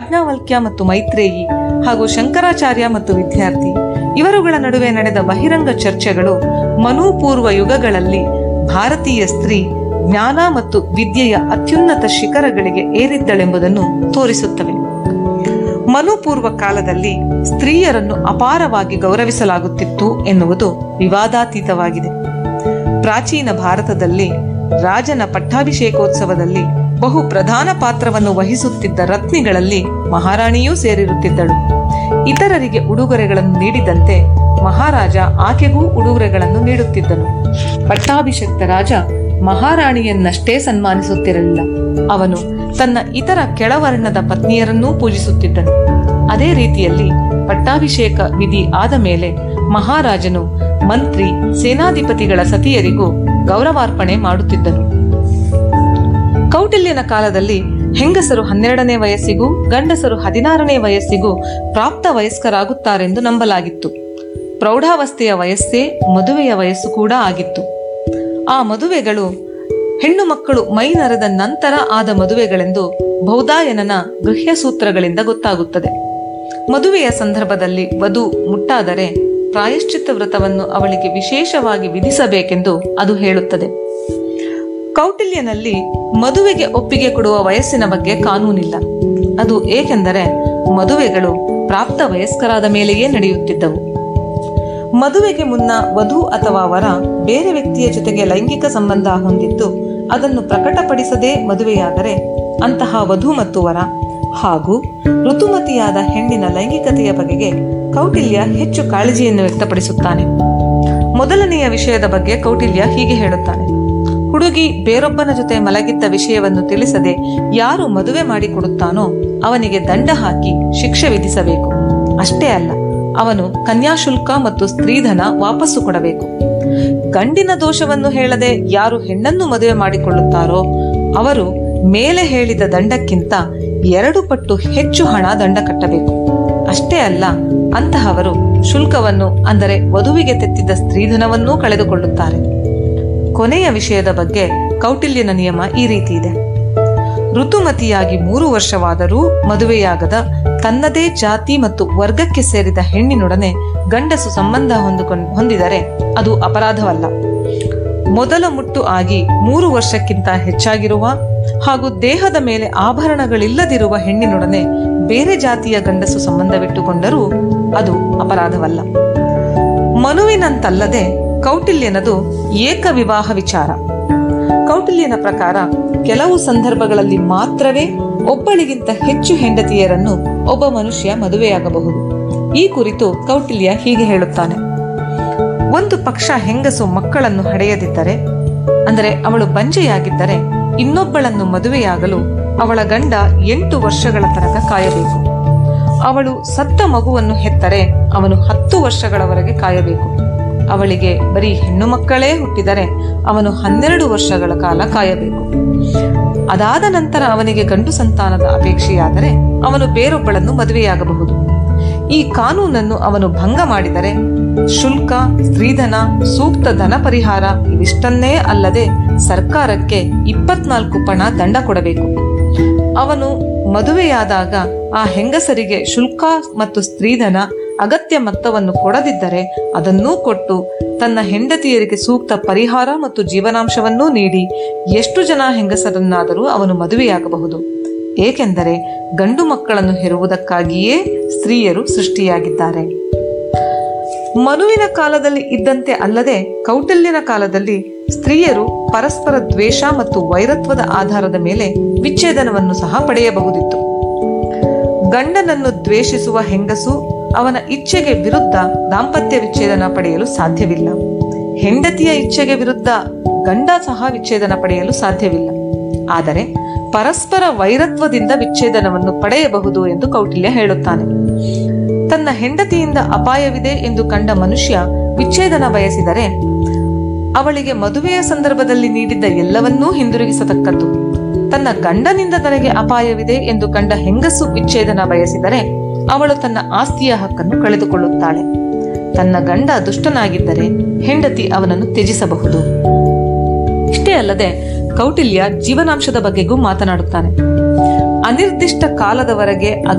ಯಾಜ್ಞವಲ್ಕ್ಯ ಮತ್ತು ಮೈತ್ರೇಯಿ ಹಾಗೂ ಶಂಕರಾಚಾರ್ಯ ಮತ್ತು ವಿದ್ಯಾರ್ಥಿ ಇವರುಗಳ ನಡುವೆ ನಡೆದ ಬಹಿರಂಗ ಚರ್ಚೆಗಳು ಮನೂಪೂರ್ವ ಯುಗಗಳಲ್ಲಿ ಭಾರತೀಯ ಸ್ತ್ರೀ ಜ್ಞಾನ ಮತ್ತು ವಿದ್ಯೆಯ ಅತ್ಯುನ್ನತ ಶಿಖರಗಳಿಗೆ ಏರಿದ್ದಳೆಂಬುದನ್ನು ತೋರಿಸುತ್ತವೆ ಮನುಪೂರ್ವ ಕಾಲದಲ್ಲಿ ಸ್ತ್ರೀಯರನ್ನು ಅಪಾರವಾಗಿ ಗೌರವಿಸಲಾಗುತ್ತಿತ್ತು ಎನ್ನುವುದು ವಿವಾದಾತೀತವಾಗಿದೆ ಪ್ರಾಚೀನ ಭಾರತದಲ್ಲಿ ರಾಜನ ಪಟ್ಟಾಭಿಷೇಕೋತ್ಸವದಲ್ಲಿ ಬಹು ಪ್ರಧಾನ ಪಾತ್ರವನ್ನು ವಹಿಸುತ್ತಿದ್ದ ರತ್ನಿಗಳಲ್ಲಿ ಮಹಾರಾಣಿಯೂ ಸೇರಿರುತ್ತಿದ್ದಳು ಇತರರಿಗೆ ಉಡುಗೊರೆಗಳನ್ನು ನೀಡಿದಂತೆ ಮಹಾರಾಜ ಆಕೆಗೂ ಉಡುಗೊರೆಗಳನ್ನು ನೀಡುತ್ತಿದ್ದನು ಪಟ್ಟಾಭಿಷಕ್ತ ರಾಜ ಮಹಾರಾಣಿಯನ್ನಷ್ಟೇ ಸನ್ಮಾನಿಸುತ್ತಿರಲಿಲ್ಲ ಅವನು ತನ್ನ ಇತರ ಕೆಳವರ್ಣದ ಪತ್ನಿಯರನ್ನೂ ಪೂಜಿಸುತ್ತಿದ್ದನು ಅದೇ ರೀತಿಯಲ್ಲಿ ಪಟ್ಟಾಭಿಷೇಕ ವಿಧಿ ಆದ ಮೇಲೆ ಮಹಾರಾಜನು ಮಂತ್ರಿ ಸೇನಾಧಿಪತಿಗಳ ಸತಿಯರಿಗೂ ಗೌರವಾರ್ಪಣೆ ಮಾಡುತ್ತಿದ್ದನು ಕೌಟಿಲ್ಯನ ಕಾಲದಲ್ಲಿ ಹೆಂಗಸರು ಹನ್ನೆರಡನೇ ವಯಸ್ಸಿಗೂ ಗಂಡಸರು ಹದಿನಾರನೇ ವಯಸ್ಸಿಗೂ ಪ್ರಾಪ್ತ ವಯಸ್ಕರಾಗುತ್ತಾರೆಂದು ನಂಬಲಾಗಿತ್ತು ಪ್ರೌಢಾವಸ್ಥೆಯ ವಯಸ್ಸೇ ಮದುವೆಯ ವಯಸ್ಸು ಕೂಡ ಆಗಿತ್ತು ಆ ಮದುವೆಗಳು ಹೆಣ್ಣು ಮಕ್ಕಳು ಮೈ ನರೆದ ನಂತರ ಆದ ಮದುವೆಗಳೆಂದು ಬೌದಾಯನನ ಗೃಹ್ಯ ಸೂತ್ರಗಳಿಂದ ಗೊತ್ತಾಗುತ್ತದೆ ಮದುವೆಯ ಸಂದರ್ಭದಲ್ಲಿ ವಧು ಮುಟ್ಟಾದರೆ ಪ್ರಾಯಶ್ಚಿತ್ತ ವ್ರತವನ್ನು ಅವಳಿಗೆ ವಿಶೇಷವಾಗಿ ವಿಧಿಸಬೇಕೆಂದು ಅದು ಹೇಳುತ್ತದೆ ಕೌಟಿಲ್ಯನಲ್ಲಿ ಮದುವೆಗೆ ಒಪ್ಪಿಗೆ ಕೊಡುವ ವಯಸ್ಸಿನ ಬಗ್ಗೆ ಕಾನೂನಿಲ್ಲ ಅದು ಏಕೆಂದರೆ ಮದುವೆಗಳು ಪ್ರಾಪ್ತ ವಯಸ್ಕರಾದ ಮೇಲೆಯೇ ನಡೆಯುತ್ತಿದ್ದವು ಮದುವೆಗೆ ಮುನ್ನ ವಧು ಅಥವಾ ವರ ಬೇರೆ ವ್ಯಕ್ತಿಯ ಜೊತೆಗೆ ಲೈಂಗಿಕ ಸಂಬಂಧ ಹೊಂದಿದ್ದು ಅದನ್ನು ಪ್ರಕಟಪಡಿಸದೆ ಮದುವೆಯಾದರೆ ಅಂತಹ ವಧು ಮತ್ತು ವರ ಹಾಗೂ ಋತುಮತಿಯಾದ ಹೆಣ್ಣಿನ ಲೈಂಗಿಕತೆಯ ಬಗೆಗೆ ಕೌಟಿಲ್ಯ ಹೆಚ್ಚು ಕಾಳಜಿಯನ್ನು ವ್ಯಕ್ತಪಡಿಸುತ್ತಾನೆ ಮೊದಲನೆಯ ವಿಷಯದ ಬಗ್ಗೆ ಕೌಟಿಲ್ಯ ಹೀಗೆ ಹೇಳುತ್ತಾನೆ ಹುಡುಗಿ ಬೇರೊಬ್ಬನ ಜೊತೆ ಮಲಗಿದ್ದ ವಿಷಯವನ್ನು ತಿಳಿಸದೆ ಯಾರು ಮದುವೆ ಮಾಡಿಕೊಡುತ್ತಾನೋ ಅವನಿಗೆ ದಂಡ ಹಾಕಿ ಶಿಕ್ಷೆ ವಿಧಿಸಬೇಕು ಅಷ್ಟೇ ಅಲ್ಲ ಅವನು ಕನ್ಯಾಶುಲ್ಕ ಮತ್ತು ಸ್ತ್ರೀಧನ ವಾಪಸ್ಸು ಕೊಡಬೇಕು ಗಂಡಿನ ದೋಷವನ್ನು ಹೇಳದೆ ಯಾರು ಹೆಣ್ಣನ್ನು ಮದುವೆ ಮಾಡಿಕೊಳ್ಳುತ್ತಾರೋ ಅವರು ಮೇಲೆ ಹೇಳಿದ ದಂಡಕ್ಕಿಂತ ಎರಡು ಪಟ್ಟು ಹೆಚ್ಚು ಹಣ ದಂಡ ಕಟ್ಟಬೇಕು ಅಷ್ಟೇ ಅಲ್ಲ ಅಂತಹವರು ಶುಲ್ಕವನ್ನು ಅಂದರೆ ವಧುವಿಗೆ ತೆತ್ತಿದ್ದ ಸ್ತ್ರೀಧನವನ್ನೂ ಕಳೆದುಕೊಳ್ಳುತ್ತಾರೆ ಕೊನೆಯ ವಿಷಯದ ಬಗ್ಗೆ ಕೌಟಿಲ್ಯನ ನಿಯಮ ಈ ರೀತಿ ಇದೆ ಋತುಮತಿಯಾಗಿ ಮೂರು ವರ್ಷವಾದರೂ ಮದುವೆಯಾಗದ ತನ್ನದೇ ಜಾತಿ ಮತ್ತು ವರ್ಗಕ್ಕೆ ಸೇರಿದ ಹೆಣ್ಣಿನೊಡನೆ ಗಂಡಸು ಸಂಬಂಧ ಹೊಂದಿಕೊಂಡ್ ಹೊಂದಿದರೆ ಅದು ಅಪರಾಧವಲ್ಲ ಮೊದಲ ಮುಟ್ಟು ಆಗಿ ಮೂರು ವರ್ಷಕ್ಕಿಂತ ಹೆಚ್ಚಾಗಿರುವ ಹಾಗೂ ದೇಹದ ಮೇಲೆ ಆಭರಣಗಳಿಲ್ಲದಿರುವ ಹೆಣ್ಣಿನೊಡನೆ ಬೇರೆ ಜಾತಿಯ ಗಂಡಸು ಸಂಬಂಧವಿಟ್ಟುಕೊಂಡರೂ ಅದು ಅಪರಾಧವಲ್ಲ ಮನುವಿನಂತಲ್ಲದೆ ಕೌಟಿಲ್ಯನದು ಏಕ ವಿವಾಹ ವಿಚಾರ ಕೌಟಿಲ್ಯನ ಪ್ರಕಾರ ಕೆಲವು ಸಂದರ್ಭಗಳಲ್ಲಿ ಮಾತ್ರವೇ ಒಬ್ಬಳಿಗಿಂತ ಹೆಚ್ಚು ಹೆಂಡತಿಯರನ್ನು ಒಬ್ಬ ಮನುಷ್ಯ ಮದುವೆಯಾಗಬಹುದು ಈ ಕುರಿತು ಕೌಟಿಲ್ಯ ಹೀಗೆ ಹೇಳುತ್ತಾನೆ ಒಂದು ಪಕ್ಷ ಹೆಂಗಸು ಮಕ್ಕಳನ್ನು ಹಡೆಯದಿದ್ದರೆ ಅಂದರೆ ಅವಳು ಬಂಜೆಯಾಗಿದ್ದರೆ ಇನ್ನೊಬ್ಬಳನ್ನು ಮದುವೆಯಾಗಲು ಅವಳ ಗಂಡ ಎಂಟು ವರ್ಷಗಳ ತನಕ ಕಾಯಬೇಕು ಅವಳು ಸತ್ತ ಮಗುವನ್ನು ಹೆತ್ತರೆ ಅವನು ಹತ್ತು ವರ್ಷಗಳವರೆಗೆ ಕಾಯಬೇಕು ಅವಳಿಗೆ ಬರೀ ಹೆಣ್ಣು ಮಕ್ಕಳೇ ಹುಟ್ಟಿದರೆ ಅವನು ಹನ್ನೆರಡು ವರ್ಷಗಳ ಕಾಲ ಕಾಯಬೇಕು ಅದಾದ ನಂತರ ಅವನಿಗೆ ಗಂಡು ಸಂತಾನದ ಅಪೇಕ್ಷೆಯಾದರೆ ಅವನು ಬೇರೊಬ್ಬಳನ್ನು ಮದುವೆಯಾಗಬಹುದು ಈ ಕಾನೂನನ್ನು ಅವನು ಭಂಗ ಮಾಡಿದರೆ ಶುಲ್ಕ ಸ್ತ್ರೀಧನ ಸೂಕ್ತ ಧನ ಪರಿಹಾರ ಇವಿಷ್ಟನ್ನೇ ಅಲ್ಲದೆ ಸರ್ಕಾರಕ್ಕೆ ಇಪ್ಪತ್ನಾಲ್ಕು ಪಣ ದಂಡ ಕೊಡಬೇಕು ಅವನು ಮದುವೆಯಾದಾಗ ಆ ಹೆಂಗಸರಿಗೆ ಶುಲ್ಕ ಮತ್ತು ಸ್ತ್ರೀಧನ ಅಗತ್ಯ ಮೊತ್ತವನ್ನು ಕೊಡದಿದ್ದರೆ ಅದನ್ನೂ ಕೊಟ್ಟು ತನ್ನ ಹೆಂಡತಿಯರಿಗೆ ಸೂಕ್ತ ಪರಿಹಾರ ಮತ್ತು ಜೀವನಾಂಶವನ್ನೂ ನೀಡಿ ಎಷ್ಟು ಜನ ಹೆಂಗಸರನ್ನಾದರೂ ಅವನು ಮದುವೆಯಾಗಬಹುದು ಏಕೆಂದರೆ ಗಂಡು ಮಕ್ಕಳನ್ನು ಹೆರುವುದಕ್ಕಾಗಿಯೇ ಸ್ತ್ರೀಯರು ಸೃಷ್ಟಿಯಾಗಿದ್ದಾರೆ ಮನುವಿನ ಕಾಲದಲ್ಲಿ ಇದ್ದಂತೆ ಅಲ್ಲದೆ ಕೌಟಿಲ್ಯನ ಕಾಲದಲ್ಲಿ ಸ್ತ್ರೀಯರು ಪರಸ್ಪರ ದ್ವೇಷ ಮತ್ತು ವೈರತ್ವದ ಆಧಾರದ ಮೇಲೆ ವಿಚ್ಛೇದನವನ್ನು ಸಹ ಪಡೆಯಬಹುದಿತ್ತು ಗಂಡನನ್ನು ದ್ವೇಷಿಸುವ ಹೆಂಗಸು ಅವನ ಇಚ್ಛೆಗೆ ವಿರುದ್ಧ ದಾಂಪತ್ಯ ವಿಚ್ಛೇದನ ಪಡೆಯಲು ಸಾಧ್ಯವಿಲ್ಲ ಹೆಂಡತಿಯ ಇಚ್ಛೆಗೆ ವಿರುದ್ಧ ಗಂಡ ಸಹ ವಿಚ್ಛೇದನ ಪಡೆಯಲು ಸಾಧ್ಯವಿಲ್ಲ ಆದರೆ ಪರಸ್ಪರ ವೈರತ್ವದಿಂದ ವಿಚ್ಛೇದನವನ್ನು ಪಡೆಯಬಹುದು ಎಂದು ಕೌಟಿಲ್ಯ ಹೇಳುತ್ತಾನೆ ತನ್ನ ಹೆಂಡತಿಯಿಂದ ಅಪಾಯವಿದೆ ಎಂದು ಕಂಡ ಮನುಷ್ಯ ವಿಚ್ಛೇದನ ಬಯಸಿದರೆ ಅವಳಿಗೆ ಮದುವೆಯ ಸಂದರ್ಭದಲ್ಲಿ ನೀಡಿದ್ದ ಎಲ್ಲವನ್ನೂ ಹಿಂದಿರುಗಿಸತಕ್ಕದ್ದು ತನ್ನ ಗಂಡನಿಂದ ತನಗೆ ಅಪಾಯವಿದೆ ಎಂದು ಕಂಡ ಹೆಂಗಸು ವಿಚ್ಛೇದನ ಬಯಸಿದರೆ ಅವಳು ತನ್ನ ಆಸ್ತಿಯ ಹಕ್ಕನ್ನು ಕಳೆದುಕೊಳ್ಳುತ್ತಾಳೆ ತನ್ನ ಗಂಡ ದುಷ್ಟನಾಗಿದ್ದರೆ ಹೆಂಡತಿ ಅವನನ್ನು ತ್ಯಜಿಸಬಹುದು ಇಷ್ಟೇ ಅಲ್ಲದೆ ಕೌಟಿಲ್ಯ ಜೀವನಾಂಶದ ಬಗ್ಗೆಗೂ ಮಾತನಾಡುತ್ತಾನೆ ಅನಿರ್ದಿಷ್ಟ ಕಾಲದವರೆಗೆ